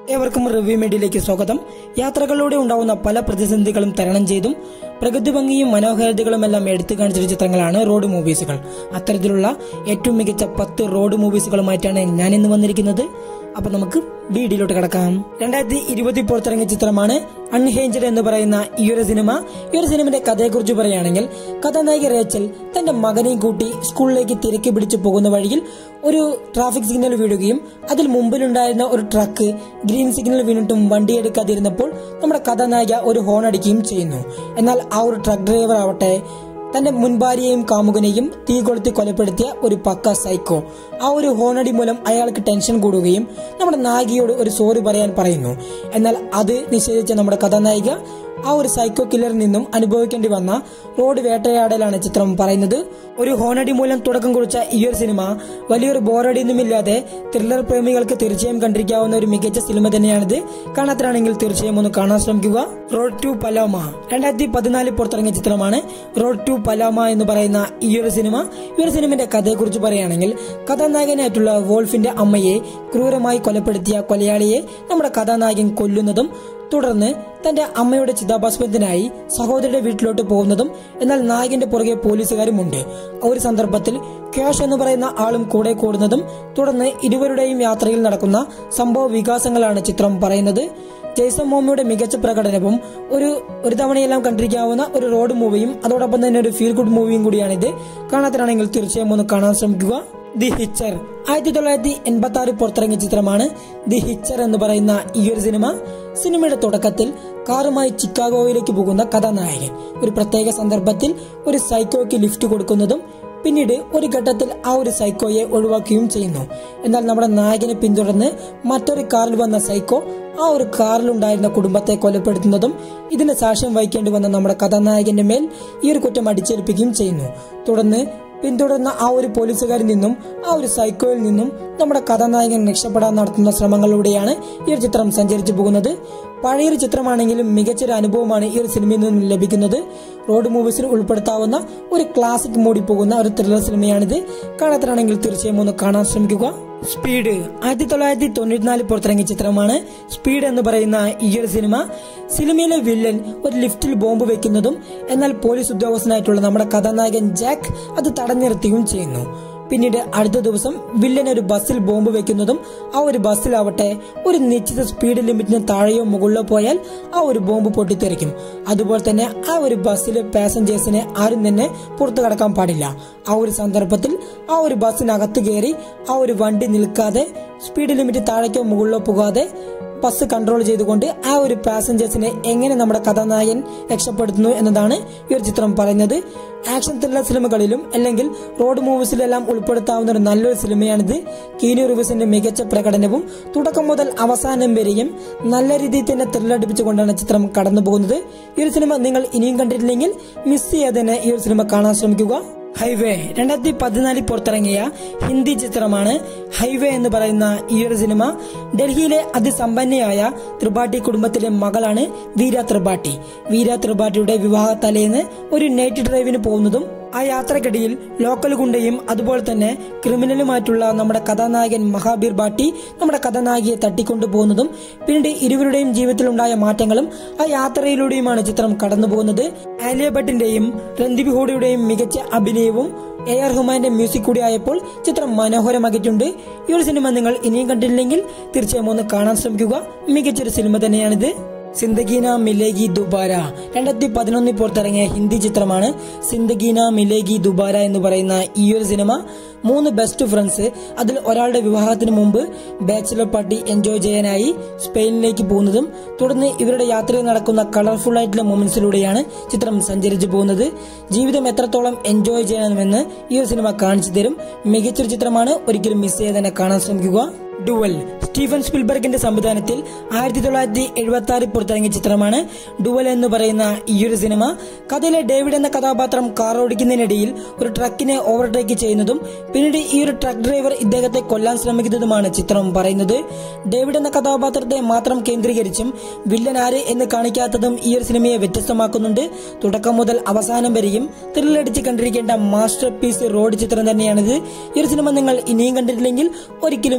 ഏവർക്കും റിവ്യൂ മീഡിയയിലേക്ക് സ്വാഗതം യാത്രകളിലൂടെ ഉണ്ടാവുന്ന പല പ്രതിസന്ധികളും തരണം ചെയ്തും പ്രകൃതി ഭംഗിയും മനോഹാരിതകളും എല്ലാം എടുത്തു കാണിച്ച ചിത്രങ്ങളാണ് റോഡ് മൂവീസുകൾ അത്തരത്തിലുള്ള ഏറ്റവും മികച്ച പത്ത് റോഡ് മൂവീസുകളുമായിട്ടാണ് ഞാൻ ഇന്ന് വന്നിരിക്കുന്നത് അപ്പൊ നമുക്ക് വീഡിയോയിലോട്ട് കിടക്കാം രണ്ടായിരത്തി ഇരുപത്തി പുറത്തിറങ്ങിയ ചിത്രമാണ് അൺഹേഞ്ചഡ് എന്ന് പറയുന്ന ഈ ഒരു സിനിമ ഈ ഒരു സിനിമയുടെ കഥയെക്കുറിച്ച് പറയുകയാണെങ്കിൽ കഥാനായിക റേച്ചൽ തന്റെ മകനെയും കൂട്ടി സ്കൂളിലേക്ക് തിരക്കി പിടിച്ചു പോകുന്ന വഴിയിൽ ഒരു ട്രാഫിക് സിഗ്നൽ വീഴുകയും അതിൽ മുമ്പിലുണ്ടായിരുന്ന ഒരു ട്രക്ക് ഗ്രീൻ സിഗ്നൽ വീണിട്ടും വണ്ടി എടുക്കാതിരുന്നപ്പോൾ നമ്മുടെ കഥാനായിക ഒരു ഹോൺ അടിക്കുകയും ചെയ്യുന്നു എന്നാൽ ആ ഒരു ട്രക്ക് ഡ്രൈവർ ആവട്ടെ തന്റെ മുൻഭാര്യയെയും കാമുകനെയും തീ കൊളുത്തി കൊലപ്പെടുത്തിയ ഒരു പക്ക സൈക്കോ ആ ഒരു ഹോണടി മൂലം അയാൾക്ക് ടെൻഷൻ കൂടുകയും നമ്മുടെ നായികയോട് ഒരു സോറി പറയാൻ പറയുന്നു എന്നാൽ അത് നിഷേധിച്ച നമ്മുടെ കഥാനായിക ആ ഒരു സൈക്കോ കില്ലറിൽ നിന്നും അനുഭവിക്കേണ്ടി വന്ന റോഡ് വേട്ടയാടലാണ് ചിത്രം പറയുന്നത് ഒരു ഹോണടി മൂലം തുടക്കം കുറിച്ച ഈ ഒരു സിനിമ വലിയൊരു ബോറടിയൊന്നുമില്ലാതെ ത്രില്ലർ പ്രേമികൾക്ക് തീർച്ചയായും കണ്ടിരിക്കാവുന്ന ഒരു മികച്ച സിനിമ തന്നെയാണിത് കാണാത്തരാണെങ്കിൽ തീർച്ചയായും ഒന്ന് കാണാൻ ശ്രമിക്കുക റോഡ് ടു പലോമ രണ്ടായിരത്തി പതിനാലിൽ പുറത്തിറങ്ങിയ ചിത്രമാണ് റോഡ് ടു പലോമ എന്ന് പറയുന്ന ഈ ഒരു സിനിമ ഈ ഒരു സിനിമയുടെ കഥയെക്കുറിച്ച് പറയുകയാണെങ്കിൽ കഥാനായകനായിട്ടുള്ള വോൾഫിന്റെ അമ്മയെ ക്രൂരമായി കൊലപ്പെടുത്തിയ കൊലയാളിയെ നമ്മുടെ കഥാനായകൻ കൊല്ലുന്നതും തുടർന്ന് തന്റെ അമ്മയുടെ ചിതാഭസ്മത്തിനായി സഹോദരിയുടെ വീട്ടിലോട്ട് പോകുന്നതും എന്നാൽ നായകന്റെ പുറകെ പോലീസുകാരുമുണ്ട് ഒരു സന്ദർഭത്തിൽ ക്യാഷ് എന്ന് പറയുന്ന ആളും കൂടെ കൂടുന്നതും തുടർന്ന് ഇരുവരുടെയും യാത്രയിൽ നടക്കുന്ന സംഭവ വികാസങ്ങളാണ് ചിത്രം പറയുന്നത് ജെയ്സൺ മോമിയുടെ മികച്ച പ്രകടനവും ഒരു ഒരു തവണയെല്ലാം കണ്ടിരിക്കാവുന്ന ഒരു റോഡ് മൂവിയും അതോടൊപ്പം തന്നെ ഒരു ഫീൽ ഗുഡ് മൂവിയും കൂടിയാണിത് കാണാത്തരാണെങ്കിൽ തീർച്ചയായും ഒന്ന് കാണാൻ ശ്രമിക്കുക ദി ഹിച്ചർ ആയിരത്തി തൊള്ളായിരത്തി എൺപത്തി ആറിൽ പുറത്തിറങ്ങിയ ചിത്രമാണ് ദി ഹിച്ചർ എന്ന് പറയുന്ന ഈ ഒരു സിനിമ സിനിമയുടെ തുടക്കത്തിൽ കാറുമായി ചിക്കാഗോയിലേക്ക് പോകുന്ന കഥാനായകൻ ഒരു പ്രത്യേക സന്ദർഭത്തിൽ ഒരു സൈക്കോയ്ക്ക് ലിഫ്റ്റ് കൊടുക്കുന്നതും പിന്നീട് ഒരു ഘട്ടത്തിൽ ആ ഒരു സൈക്കോയെ ഒഴിവാക്കുകയും ചെയ്യുന്നു എന്നാൽ നമ്മുടെ നായകനെ പിന്തുടർന്ന് മറ്റൊരു കാറിൽ വന്ന സൈക്കോ ആ ഒരു കാറിലുണ്ടായിരുന്ന കുടുംബത്തെ കൊലപ്പെടുത്തുന്നതും ഇതിന് സാക്ഷ്യം വഹിക്കേണ്ടി വന്ന നമ്മുടെ കഥാനായകന്റെ മേൽ ഈ ഒരു കുറ്റം അടിച്ചേൽപ്പിക്കുകയും ചെയ്യുന്നു തുടർന്ന് പിന്തുടർന്ന ആ ഒരു പോലീസുകാരിൽ നിന്നും ആ ഒരു സൈക്കോയിൽ നിന്നും നമ്മുടെ കഥാനായകൻ രക്ഷപ്പെടാൻ നടത്തുന്ന ശ്രമങ്ങളിലൂടെയാണ് ഈ ഒരു ചിത്രം സഞ്ചരിച്ചു പോകുന്നത് പഴയൊരു ചിത്രമാണെങ്കിലും മികച്ചൊരു അനുഭവമാണ് ഈ ഒരു സിനിമയിൽ നിന്നും ലഭിക്കുന്നത് റോഡ് മൂവീസിൽ ഉൾപ്പെടുത്താവുന്ന ഒരു ക്ലാസിക് മൂടി പോകുന്ന ഒരു ത്രില്ലർ സിനിമയാണിത് കാണാത്തരാണെങ്കിൽ തീർച്ചയായും ഒന്ന് കാണാൻ ശ്രമിക്കുക സ്പീഡ് ആയിരത്തി തൊള്ളായിരത്തി തൊണ്ണൂറ്റിനാലിൽ പുറത്തിറങ്ങിയ ചിത്രമാണ് സ്പീഡ് എന്ന് പറയുന്ന ഈ ഒരു സിനിമ സിനിമയിലെ വില്ലൻ ഒരു ലിഫ്റ്റിൽ ബോംബ് വെക്കുന്നതും എന്നാൽ പോലീസ് ഉദ്യോഗസ്ഥനായിട്ടുള്ള നമ്മുടെ കഥാനായകൻ ജാക്ക് അത് തടഞ്ഞിർത്തുകയും ചെയ്യുന്നു പിന്നീട് അടുത്ത ദിവസം വില്ലൻ ഒരു ബസ്സിൽ ബോംബ് വെക്കുന്നതും ആ ഒരു ബസ്സിലാവട്ടെ ഒരു നിശ്ചിത സ്പീഡ് ലിമിറ്റിന് താഴെയോ മുകളിലോ പോയാൽ ആ ഒരു ബോംബ് പൊട്ടിത്തെറിക്കും അതുപോലെ തന്നെ ആ ഒരു ബസ്സിലെ പാസഞ്ചേഴ്സിനെ ആരും തന്നെ പുറത്തു കടക്കാൻ പാടില്ല ആ ഒരു സന്ദർഭത്തിൽ ആ ഒരു ബസ്സിനകത്ത് കയറി ആ ഒരു വണ്ടി നിൽക്കാതെ സ്പീഡ് ലിമിറ്റ് താഴേക്കോ മുകളിലോ പോകാതെ ബസ് കൺട്രോൾ ചെയ്തുകൊണ്ട് ആ ഒരു പാസഞ്ചേഴ്സിനെ എങ്ങനെ നമ്മുടെ കഥാനായകൻ രക്ഷപ്പെടുത്തുന്നു എന്നതാണ് ഈ ഒരു ചിത്രം പറയുന്നത് ആക്ഷൻ ത്രില്ലർ സിനിമകളിലും അല്ലെങ്കിൽ റോഡ് മൂവീസിലെല്ലാം ഉൾപ്പെടുത്താവുന്ന ഒരു നല്ലൊരു സിനിമയാണിത് കീനു റിവ്യൂസിന്റെ മികച്ച പ്രകടനവും തുടക്കം മുതൽ അവസാനം വരെയും നല്ല രീതിയിൽ തന്നെ ത്രില്ലടിപ്പിച്ചുകൊണ്ടാണ് ചിത്രം കടന്നു പോകുന്നത് ഈ ഒരു സിനിമ നിങ്ങൾ ഇനിയും കണ്ടിട്ടില്ലെങ്കിൽ മിസ് ചെയ്യാതെ തന്നെ ഈ ഒരു സിനിമ കാണാൻ ശ്രമിക്കുക ഹൈവേ രണ്ടായിരത്തി പതിനാലിൽ പുറത്തിറങ്ങിയ ഹിന്ദി ചിത്രമാണ് ഹൈവേ എന്ന് പറയുന്ന ഈ ഒരു സിനിമ ഡൽഹിയിലെ അതിസമ്പന്നയായ ത്രിപാഠി കുടുംബത്തിലെ മകളാണ് വീര ത്രിപാഠി വീര ത്രിപാഠിയുടെ വിവാഹ തലേന്ന് ഒരു നൈറ്റ് ഡ്രൈവിന് പോകുന്നതും ആ യാത്രക്കിടയിൽ ലോക്കൽ ഗുണ്ടയും അതുപോലെ തന്നെ ക്രിമിനലുമായിട്ടുള്ള നമ്മുടെ കഥാനായകൻ മഹാബീർ ബാട്ടി നമ്മുടെ കഥാനായികയെ തട്ടിക്കൊണ്ടു പോകുന്നതും പിന്നീട് ഇരുവരുടെയും ജീവിതത്തിലുണ്ടായ മാറ്റങ്ങളും ആ യാത്രയിലൂടെയുമാണ് ചിത്രം കടന്നു പോകുന്നത് ആലിയ ഭട്ടിന്റെയും രൺദീപ് ഹൂഡയുടെയും മികച്ച അഭിനയവും എ ആർ ഹുമാന്റെ മ്യൂസിക് കൂടി ആയപ്പോൾ ചിത്രം മനോഹരമാക്കിയിട്ടുണ്ട് ഈ ഒരു സിനിമ നിങ്ങൾ ഇനിയും കണ്ടിട്ടില്ലെങ്കിൽ തീർച്ചയായും ഒന്ന് കാണാൻ ശ്രമിക്കുക മികച്ചൊരു സിനിമ തന്നെയാണിത് സിന്ദഗീന മിലേഗി ദുബാര രണ്ടായിരത്തി പതിനൊന്നിൽ പുറത്തിറങ്ങിയ ഹിന്ദി ചിത്രമാണ് സിന്ദഗീന മിലേഗി ദുബാര എന്ന് പറയുന്ന ഈ ഒരു സിനിമ മൂന്ന് ബെസ്റ്റ് ഫ്രണ്ട്സ് അതിൽ ഒരാളുടെ വിവാഹത്തിന് മുമ്പ് ബാച്ചിലർ പാർട്ടി എൻജോയ് ചെയ്യാനായി സ്പെയിനിലേക്ക് പോകുന്നതും തുടർന്ന് ഇവരുടെ യാത്രയിൽ നടക്കുന്ന കളർഫുൾ ആയിട്ടുള്ള മൊമെന്റ്സിലൂടെയാണ് ചിത്രം സഞ്ചരിച്ചു പോകുന്നത് ജീവിതം എത്രത്തോളം എൻജോയ് ചെയ്യണമെന്ന് ഈ ഒരു സിനിമ കാണിച്ചു തരും മികച്ചൊരു ചിത്രമാണ് ഒരിക്കലും മിസ് ചെയ്യാതെ തന്നെ കാണാൻ ശ്രമിക്കുക ഡുവൽ സ്റ്റീഫൻ സ്പിൽബർഗിന്റെ സംവിധാനത്തിൽ ആയിരത്തി തൊള്ളായിരത്തി എഴുപത്തി ആറിൽ പുറത്തിറങ്ങിയ ചിത്രമാണ് ഡുവൽ എന്ന് പറയുന്ന ഈ ഒരു സിനിമ കഥയിലെ ഡേവിഡ് എന്ന കഥാപാത്രം കാർ ഓടിക്കുന്നതിനിടയിൽ ഒരു ട്രക്കിനെ ഓവർടേക്ക് ചെയ്യുന്നതും പിന്നീട് ഈ ഒരു ട്രക്ക് ഡ്രൈവർ ഇദ്ദേഹത്തെ കൊല്ലാൻ ശ്രമിക്കുന്നതുമാണ് ചിത്രം പറയുന്നത് ഡേവിഡ് എന്ന കഥാപാത്രത്തെ മാത്രം കേന്ദ്രീകരിച്ചും വില്ലൻ ആര് എന്ന് കാണിക്കാത്തതും ഈ ഒരു സിനിമയെ വ്യത്യസ്തമാക്കുന്നുണ്ട് തുടക്കം മുതൽ അവസാനം വരെയും ത്രില്ലടിച്ച് കണ്ടിരിക്കേണ്ട മാസ്റ്റർ പീസ് റോഡ് ചിത്രം തന്നെയാണിത് ഈ ഒരു സിനിമ നിങ്ങൾ ഇനിയും കണ്ടിട്ടില്ലെങ്കിൽ ഒരിക്കലും ഈ ഒരു സിനിമ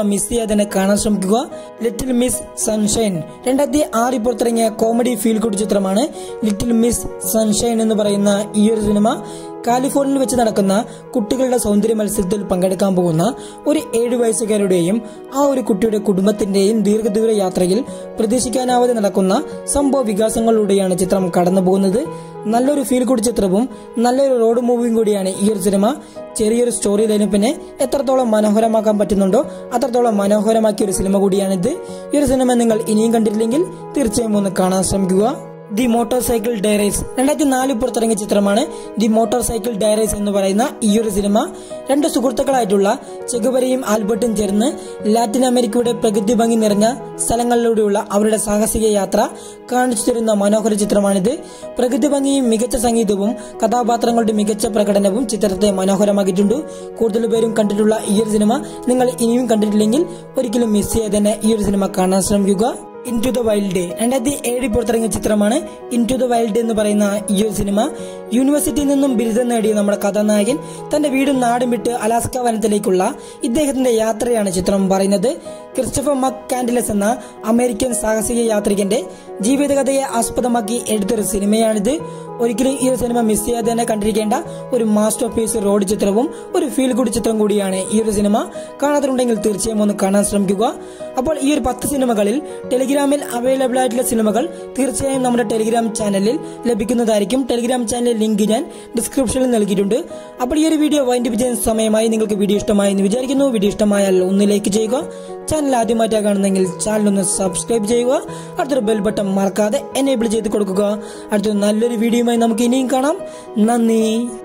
മിസ് ചെയ്യാതെ തന്നെ കാണാൻ ശ്രമിക്കുക ലിറ്റിൽ മിസ് സൺഷൈൻ രണ്ടായിരത്തി ആറിൽ പുറത്തിറങ്ങിയ കോമഡി ഫീൽ ഗുഡ് ചിത്രമാണ് ലിറ്റിൽ മിസ് സൺഷൈൻ എന്ന് പറയുന്ന ഈ ഒരു സിനിമ കാലിഫോർണിയയിൽ വെച്ച് നടക്കുന്ന കുട്ടികളുടെ സൗന്ദര്യ മത്സരത്തിൽ പങ്കെടുക്കാൻ പോകുന്ന ഒരു ഏഴു വയസ്സുകാരുടെയും ആ ഒരു കുട്ടിയുടെ കുടുംബത്തിന്റെയും ദീർഘദൂര യാത്രയിൽ പ്രതീക്ഷിക്കാനാവാതെ നടക്കുന്ന സംഭവ വികാസങ്ങളിലൂടെയാണ് ചിത്രം കടന്നു പോകുന്നത് നല്ലൊരു ഫീൽ ഗുഡ് ചിത്രവും നല്ലൊരു റോഡ് മൂവിയും കൂടിയാണ് ഈ ഒരു സിനിമ ചെറിയൊരു സ്റ്റോറി ലൈനും പിന്നെ എത്രത്തോളം മനോഹരമാക്കാൻ പറ്റുന്നുണ്ടോ അത്രത്തോളം മനോഹരമാക്കിയ ഒരു സിനിമ കൂടിയാണിത് ഈ ഒരു സിനിമ നിങ്ങൾ ഇനിയും കണ്ടിട്ടില്ലെങ്കിൽ തീർച്ചയായും ഒന്ന് കാണാൻ ശ്രമിക്കുക ദി മോട്ടോർ സൈക്കിൾ ഡയറീസ് രണ്ടായിരത്തി നാലിൽ പുറത്തിറങ്ങിയ ചിത്രമാണ് ദി മോട്ടോർ സൈക്കിൾ ഡയറീസ് എന്ന് പറയുന്ന ഈ ഒരു സിനിമ രണ്ട് സുഹൃത്തുക്കളായിട്ടുള്ള ചെഗുവരയും ആൽബർട്ടും ചേർന്ന് ലാറ്റിൻ അമേരിക്കയുടെ പ്രകൃതി ഭംഗി നിറഞ്ഞ സ്ഥലങ്ങളിലൂടെയുള്ള അവരുടെ സാഹസിക യാത്ര കാണിച്ചു തരുന്ന മനോഹര ചിത്രമാണിത് പ്രകൃതി ഭംഗിയും മികച്ച സംഗീതവും കഥാപാത്രങ്ങളുടെ മികച്ച പ്രകടനവും ചിത്രത്തെ മനോഹരമാക്കിയിട്ടുണ്ട് കൂടുതൽ പേരും കണ്ടിട്ടുള്ള ഈ ഒരു സിനിമ നിങ്ങൾ ഇനിയും കണ്ടിട്ടില്ലെങ്കിൽ ഒരിക്കലും മിസ് ചെയ്യാതെ തന്നെ ഈ ഒരു സിനിമ കാണാൻ ശ്രമിക്കുക ഇൻ ടു ദ വൈൽഡ് രണ്ടായിരത്തി ഏഴിൽ പുറത്തിറങ്ങിയ ചിത്രമാണ് ഇൻ ടു ദ വൈൽഡ് എന്ന് പറയുന്ന ഈ ഒരു സിനിമ യൂണിവേഴ്സിറ്റിയിൽ നിന്നും ബിരുദം നേടിയ നമ്മുടെ കഥാനായകൻ തന്റെ വീടും നാടും വിട്ട് അലാസ്ക വനത്തിലേക്കുള്ള ഇദ്ദേഹത്തിന്റെ യാത്രയാണ് ചിത്രം പറയുന്നത് ക്രിസ്റ്റഫർ മക് കാൻഡിലസ് എന്ന അമേരിക്കൻ സാഹസിക യാത്രികന്റെ ജീവിതകഥയെ ആസ്പദമാക്കി എടുത്തൊരു സിനിമയാണിത് ഒരിക്കലും ഈ ഒരു സിനിമ മിസ് ചെയ്യാതെ തന്നെ കണ്ടിരിക്കേണ്ട ഒരു മാസ്റ്റർ പീസ് റോഡ് ചിത്രവും ഒരു ഫീൽ ഗുഡ് ചിത്രം കൂടിയാണ് ഈ ഒരു സിനിമ കാണാത്തുണ്ടെങ്കിൽ തീർച്ചയായും ഒന്ന് കാണാൻ ശ്രമിക്കുക അപ്പോൾ ഈ ഒരു പത്ത് സിനിമകളിൽ ടെലിഗ്രാമിൽ അവൈലബിൾ ആയിട്ടുള്ള സിനിമകൾ തീർച്ചയായും നമ്മുടെ ടെലിഗ്രാം ചാനലിൽ ലഭിക്കുന്നതായിരിക്കും ടെലിഗ്രാം ചാനൽ ലിങ്ക് ഞാൻ ഡിസ്ക്രിപ്ഷനിൽ നൽകിയിട്ടുണ്ട് അപ്പോൾ ഈ ഒരു വീഡിയോ വൈൻഡ് ചെയ്യുന്ന സമയമായി നിങ്ങൾക്ക് വീഡിയോ ഇഷ്ടമായി എന്ന് വിചാരിക്കുന്നു വീഡിയോ ഇഷ്ടമായാൽ ഒന്ന് ലൈക്ക് ചെയ്യുക ചാനൽ ആദ്യമായിട്ടാണ് കാണുന്നെങ്കിൽ ചാനൽ ഒന്ന് സബ്സ്ക്രൈബ് ചെയ്യുക അടുത്തൊരു ബെൽ ബട്ടൺ മറക്കാതെ എനേബിൾ ചെയ്ത് കൊടുക്കുക അടുത്തൊരു നല്ലൊരു വീഡിയോയുമായി നമുക്ക് ഇനിയും കാണാം നന്ദി